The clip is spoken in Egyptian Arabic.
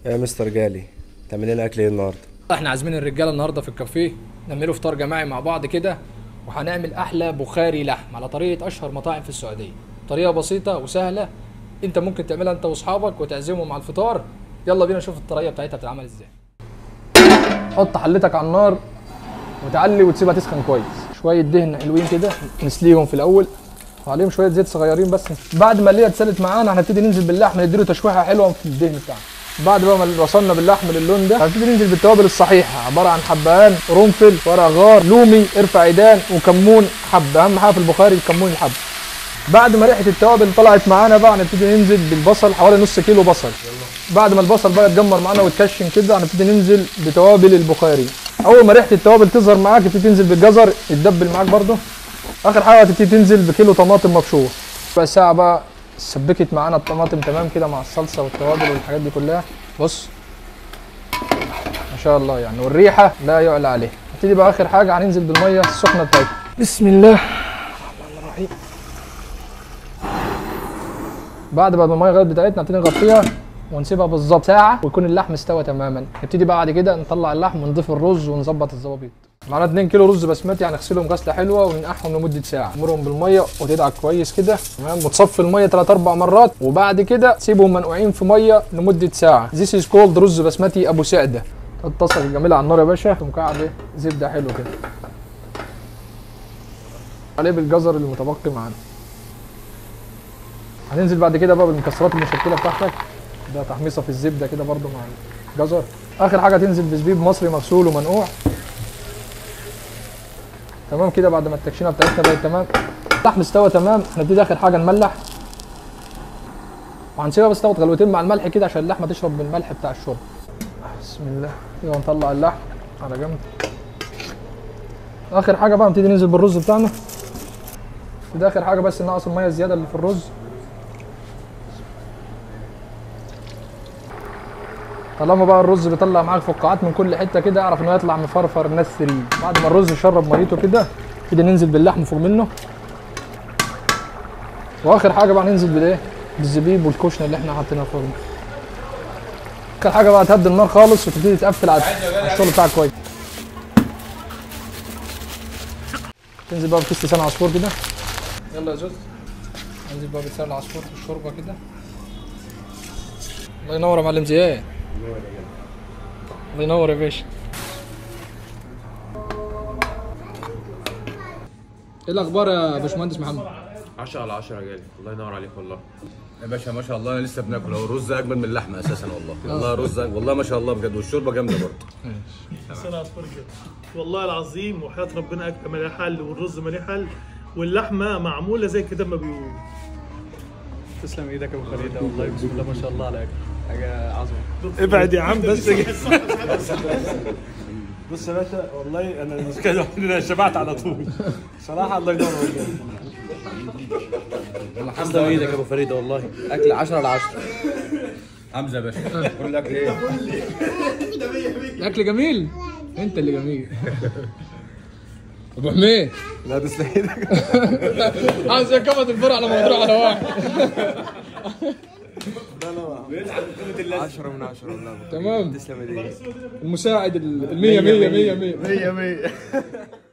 يا مستر جالي تعمل لنا اكل ايه النهارده احنا عازمين الرجاله النهارده في الكافيه نعملوا فطار جماعي مع بعض كده وهنعمل احلى بخاري لحم على طريقه اشهر مطاعم في السعوديه طريقه بسيطه وسهله انت ممكن تعملها انت واصحابك وتعزمهم على الفطار يلا بينا نشوف الطريقه بتاعتها بتتعمل ازاي حط حلتك على النار وتعلي وتسيبها تسخن كويس شويه دهن حلوين كده نسليهم في الاول وعليهم شويه زيت صغيرين بس بعد ما اللي اتسلت معانا هنبتدي ننزل باللحم نديله تشويحه حلوه في الدهن بتاعنا بعد بقى ما وصلنا باللحم للون ده هنبتدي ننزل بالتوابل الصحيحه عباره عن حبهان قرنفل ورق غار لومي قرفه عيدان وكمون حب اهم حاجه في البخاري الكمون الحب بعد ما ريحه التوابل طلعت معانا بقى هنبتدي ننزل بالبصل حوالي نص كيلو بصل بعد ما البصل بقى يتجمر معانا ويتكشن كده هنبتدي ننزل بتوابل البخاري اول ما ريحه التوابل تظهر معاك تبتدي تنزل بالجزر يتدبل معاك برده اخر حاجه هتبتدي تنزل بكيلو طماطم مبشور بقى ساعه بقى سبكت معانا الطماطم تمام كده مع الصلصه والتوابل والحاجات دي كلها بص ما شاء الله يعني والريحه لا يعلى عليها نبتدي بقى اخر حاجه هننزل بالميه السخنه بتاعتها بسم الله الرحمن الرحيم بعد ما الميه غلت بتاعتنا نبتدي نغطيها ونسيبها بالظبط ساعه ويكون اللحم استوى تماما نبتدي بعد كده نطلع اللحم ونضيف الرز ونظبط الظبابيط معانا 2 كيلو رز بسمتي هنغسلهم غسله حلوه وننقعهم لمده ساعه نمرهم بالميه وتدعك كويس كده تمام وتصفي الميه 3 4 مرات وبعد كده تسيبهم منقوعين في ميه لمده ساعه ذيس از كولد رز بسمتي ابو سعده الطاسه الجميله على النار يا باشا مكعب ايه زبده حلو كده عليه بالجزر المتبقي معانا هننزل بعد كده بقى بالمكسرات المشكله بتاعتك ده تحميصه في الزبده كده برده مع الجزر اخر حاجه تنزل بزبيب مصري مغسول ومنقوع تمام كده بعد ما التكشينه بتاعتنا بقت تمام اللحم استوى تمام هنبتدي اخر حاجه نملح وهنسيبها بس تاخد غلوتين مع الملح كده عشان اللحمه تشرب من الملح بتاع الشرب بسم الله كده نطلع اللحم على جنب اخر حاجه بقى نبتدي ننزل بالرز بتاعنا ده اخر حاجه بس نقص الميه الزياده اللي في الرز طالما بقى الرز بيطلع معاك فقاعات من كل حته كده اعرف انه يطلع مفرفر نسري بعد ما الرز يشرب ميته كده كده ننزل باللحم فوق منه واخر حاجه بقى ننزل بالايه بالزبيب والكشنه اللي احنا حاطينها فوق اخر حاجه بقى تهدي النار خالص وتبتدي تقفل على على الشغل بتاعك كويس تنزل بقى بكيس لسان عصفور كده يلا يا زوز انزل بقى بلسان العصفور في الشوربه كده الله ينور يا معلم زياد الله ينور يا باشا ايه الاخبار يا باشمهندس محمد 10 على 10 جالي الله ينور عليك والله يا باشا ما شاء الله انا لسه بناكل هو الرز اجمل من اللحمه اساسا والله والله رز أجمل. والله ما شاء الله بجد والشوربه جامده برضه سنة عصفور كده والله العظيم وحياة ربنا أكل مليح حل والرز مليح حل واللحمة معمولة زي كده ما بيقولوا تسلم ايدك يا ابو خليل والله بسم الله ما شاء الله عليك حاجه عظمه ابعد يا عم بس بص يا باشا والله انا المشكله الوحيده ان انا شبعت على طول صراحه الله ينور وجهك تسلم ايدك يا ابو فريده والله اكل 10 على 10 حمزه يا باشا كل الاكل ايه الاكل جميل انت اللي جميل ابو حميد لا تسلم ايدك عايز كفت الفرع لما تروح على واحد 10 من 10 والله تمام تسلم ايديك المساعد ال 100 100 100 100 100 100